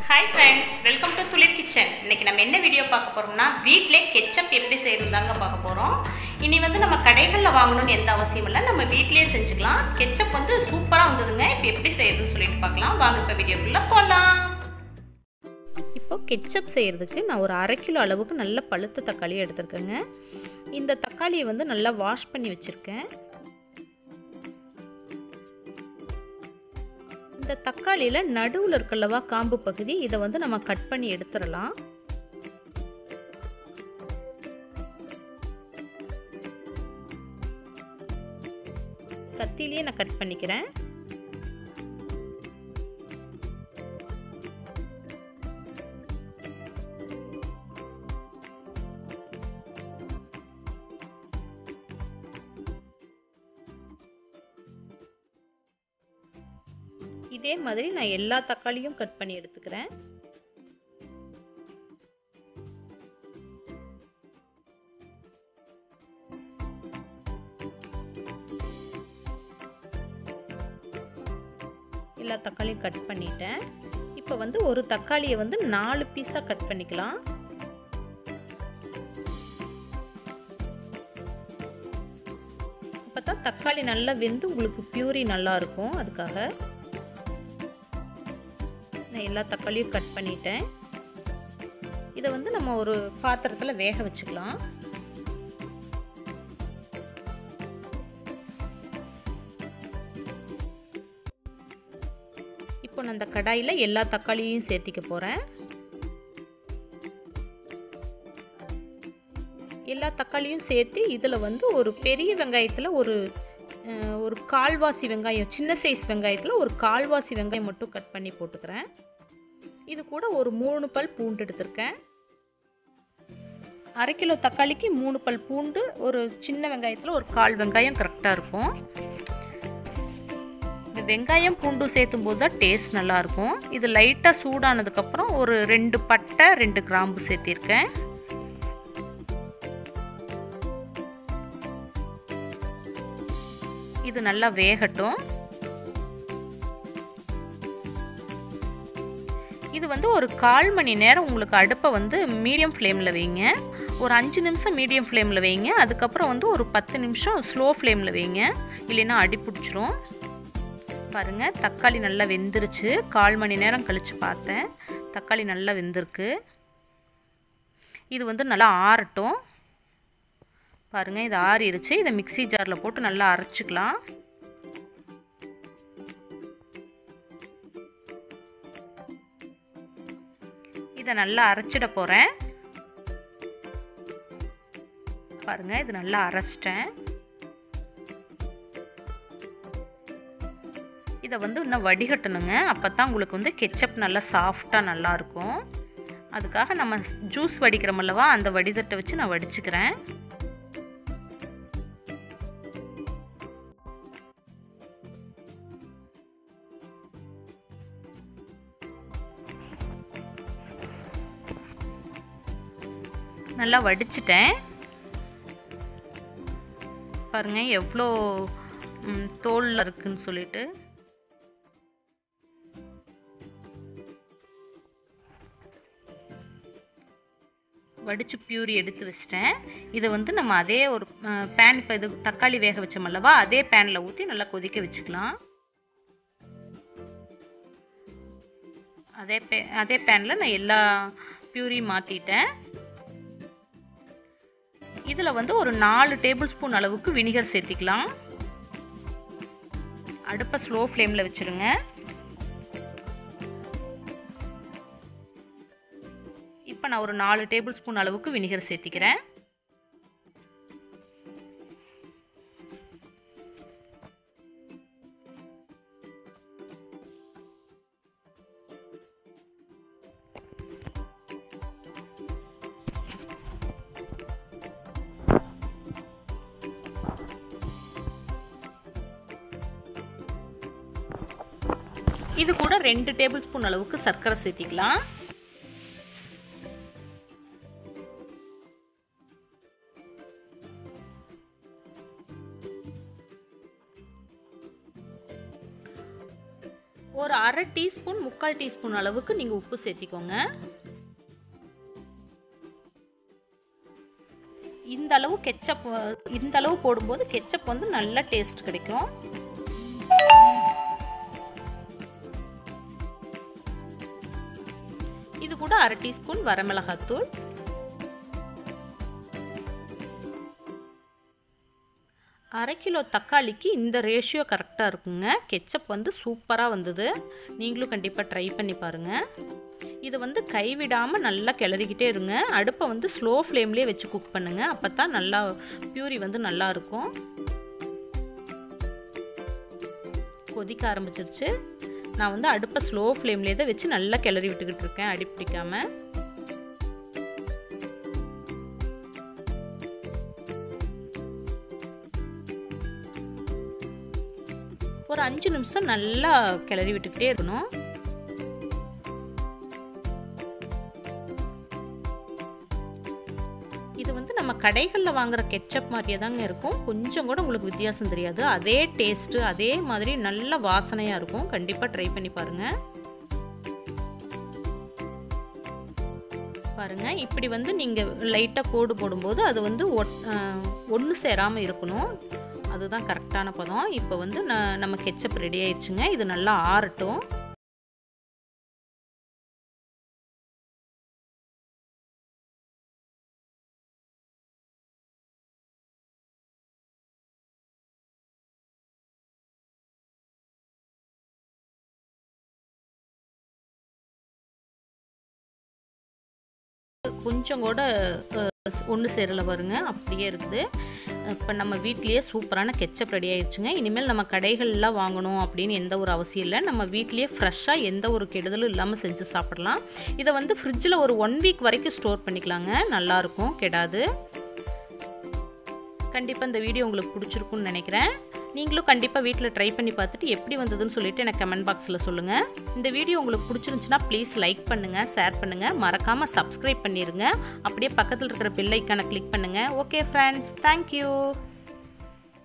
hi friends welcome to Thulir kitchen இன்னைக்கு நம்ம என்ன வீடியோ பார்க்க போறோம்னா வீட்டிலே கெச்சப் எப்படி செய்யறது தாங்க பார்க்க போறோம் இனி வந்து நம்ம கடைகளில் வாங்கணும்னு எந்த அவசியம் இல்லை நம்ம வீட்டிலேயே செஞ்சுக்கலாம் கெச்சப் வந்து சூப்பராக வந்ததுங்க இப்போ எப்படி செய்யறதுன்னு சொல்லிட்டு பார்க்கலாம் வாங்க இப்போ வீடியோக்குள்ள போகலாம் இப்போ கெச்சப் செய்கிறதுக்கு நான் ஒரு அரை கிலோ அளவுக்கு நல்ல பழுத்த தக்காளி எடுத்திருக்கேங்க இந்த தக்காளியை வந்து நல்லா வாஷ் பண்ணி வச்சுருக்கேன் இந்த தக்காளியில் நடுவில் இருக்கல்லவா காம்பு பகுதி இதை வந்து நம்ம கட் பண்ணி எடுத்துடலாம் கத்திலேயே நான் கட் பண்ணிக்கிறேன் இதே மாதிரி நான் எல்லா தக்காளியும் கட் பண்ணி எடுத்துக்கிறேன் எல்லா தக்காளியும் கட் பண்ணிட்டேன் இப்போ வந்து ஒரு தக்காளியை வந்து நாலு பீஸாக கட் பண்ணிக்கலாம் அப்போ தான் தக்காளி நல்லா வெந்து உங்களுக்கு பியூரி நல்லா இருக்கும் அதுக்காக நான் எல்லா தக்காளியும் கட் பண்ணிட்டேன் இதை வந்து நம்ம ஒரு பாத்திரத்தில் வேக வச்சுக்கலாம் இப்போ நான் அந்த கடாயில் எல்லா தக்காளியும் சேர்த்திக்க போகிறேன் எல்லா தக்காளியும் சேர்த்து இதில் வந்து ஒரு பெரிய வெங்காயத்தில் ஒரு ஒரு கால்வாசி வெங்காயம் சின்ன சைஸ் வெங்காயத்தில் ஒரு கால்வாசி வெங்காயம் மட்டும் கட் பண்ணி போட்டுக்கிறேன் இது கூட ஒரு மூணு பல் பூண்டு எடுத்திருக்கேன் அரை கிலோ தக்காளிக்கு மூணு பல் பூண்டு ஒரு சின்ன வெங்காயத்தில் ஒரு கால் வெங்காயம் கரெக்டாக இருக்கும் இந்த வெங்காயம் பூண்டு சேர்த்தும் போது தான் டேஸ்ட் நல்லாயிருக்கும் இது லைட்டாக சூடானதுக்கப்புறம் ஒரு ரெண்டு பட்டை ரெண்டு கிராம்பு சேர்த்திருக்கேன் இது நல்லா வேகட்டும் இது வந்து ஒரு கால் மணி நேரம் உங்களுக்கு அடுப்பை வந்து மீடியம் ஃப்ளேமில் வைங்க ஒரு அஞ்சு நிமிஷம் மீடியம் ஃப்ளேமில் வைங்க அதுக்கப்புறம் வந்து ஒரு பத்து நிமிஷம் ஸ்லோ ஃப்ளேமில் வைங்க இல்லைன்னா அடி பிடிச்சிரும் பாருங்கள் தக்காளி நல்லா வெந்துருச்சு கால் மணி நேரம் கழித்து பார்த்தேன் தக்காளி நல்லா வெந்திருக்கு இது வந்து நல்லா ஆறட்டும் பாருங்கள் இது ஆறிடுச்சு இதை மிக்சி ஜாரில் போட்டு நல்லா அரைச்சிக்கலாம் இதை நல்லா அரைச்சிட போகிறேன் பாருங்க இது நல்லா அரைச்சிட்டேன் இதை வந்து இன்னும் வடிகட்டணுங்க அப்போ தான் உங்களுக்கு வந்து கெச்சப் நல்லா சாஃப்டாக நல்லாயிருக்கும் அதுக்காக நம்ம ஜூஸ் வடிக்கிறோம் அல்லவா அந்த வடிதட்டை வச்சு நான் வடிச்சுக்கிறேன் நல்லா வடிச்சிட்டேன் பாருங்க எவ்வளோ தோலில் இருக்குன்னு சொல்லிட்டு வடிச்சு பியூரி எடுத்து வச்சிட்டேன் இதை வந்து நம்ம அதே ஒரு பேன் இப்போ இது தக்காளி வேக வச்சோம் அல்லவா அதே பேனில் ஊற்றி நல்லா கொதிக்க வச்சுக்கலாம் அதே பே அதே பேனில் நான் எல்லா பியூரியும் மாற்றிட்டேன் இதில் வந்து ஒரு நாலு டேபிள் ஸ்பூன் அளவுக்கு வினிகர் சேர்த்திக்கலாம் அடுப்பை ஸ்லோ ஃப்ளேமில் வச்சுருங்க இப்போ நான் ஒரு நாலு டேபிள் ஸ்பூன் அளவுக்கு வினிகர் சேர்த்திக்கிறேன் இது கூட ரெண்டு டேபிள் ஸ்பூன் அளவுக்கு சர்க்கரை சேர்த்திக்கலாம் ஒரு அரை டீஸ்பூன் முக்கால் டீஸ்பூன் அளவுக்கு நீங்கள் உப்பு சேர்த்திக்கோங்க இந்த அளவு கெச்சப் இந்த அளவு போடும்போது கெச்சப் வந்து நல்ல டேஸ்ட் கிடைக்கும் இது கூட அரை டீஸ்பூன் வரமிளகாத்தூள் அரை கிலோ தக்காளிக்கு இந்த ரேஷியோ கரெக்டாக இருக்குங்க கெச்சப் வந்து சூப்பராக வந்தது நீங்களும் கண்டிப்பாக ட்ரை பண்ணி பாருங்கள் இதை வந்து கைவிடாமல் நல்லா கிளறிக்கிட்டே இருங்க அடுப்பை வந்து ஸ்லோ ஃப்ளேம்லேயே வச்சு குக் பண்ணுங்கள் அப்போ தான் நல்லா பியூரி வந்து நல்லா இருக்கும் கொதிக்க ஆரம்பிச்சிருச்சு நான் வந்து அடுப்பை ஸ்லோ ஃப்ளேம்லேயே தான் வச்சு நல்லா கிளறி விட்டுக்கிட்டு இருக்கேன் அடி பிடிக்காமல் ஒரு அஞ்சு நிமிஷம் நல்லா கிளறி விட்டுக்கிட்டே இருக்கணும் இது வந்து நம்ம கடைகளில் வாங்குற கெச்சப் மாதிரியே தாங்க இருக்கும் கொஞ்சம் கூட உங்களுக்கு வித்தியாசம் தெரியாது அதே டேஸ்ட்டு அதே மாதிரி நல்ல வாசனையாக இருக்கும் கண்டிப்பாக ட்ரை பண்ணி பாருங்கள் பாருங்கள் இப்படி வந்து நீங்கள் லைட்டாக கோடு போடும்போது அது வந்து ஒன்று சேராமல் இருக்கணும் அதுதான் கரெக்டான பதம் இப்போ வந்து நான் நம்ம கெச்சப் ரெடி ஆயிடுச்சுங்க இது நல்லா ஆறட்டும் கொஞ்சம் கூட ஒன்று சேரலை பாருங்க அப்படியே இருக்குது இப்போ நம்ம வீட்லேயே சூப்பரான கெச்சப் ரெடி ஆயிடுச்சுங்க இனிமேல் நம்ம கடைகள்லாம் வாங்கணும் அப்படின்னு எந்த ஒரு அவசியம் இல்லை நம்ம வீட்லேயே ஃப்ரெஷ்ஷாக எந்த ஒரு கெடுதலும் இல்லாமல் செஞ்சு சாப்பிடலாம் இதை வந்து ஃப்ரிட்ஜில் ஒரு ஒன் வீக் வரைக்கும் ஸ்டோர் பண்ணிக்கலாங்க நல்லாயிருக்கும் கெடாது கண்டிப்பாக இந்த வீடியோ உங்களுக்கு பிடிச்சிருக்குன்னு நினைக்கிறேன் நீங்களும் கண்டிப்பாக வீட்டில் ட்ரை பண்ணி பார்த்துட்டு எப்படி வந்ததுன்னு சொல்லிட்டு எனக்கு கமெண்ட் பாக்ஸில் சொல்லுங்கள் இந்த வீடியோ உங்களுக்கு பிடிச்சிருந்துச்சுன்னா ப்ளீஸ் லைக் பண்ணுங்கள் ஷேர் பண்ணுங்கள் மறக்காமல் சப்ஸ்கிரைப் பண்ணிடுங்க அப்படியே பக்கத்தில் இருக்கிற பெல் ஐக்கானை கிளிக் பண்ணுங்கள் ஓகே ஃப்ரெண்ட்ஸ் தேங்க்யூ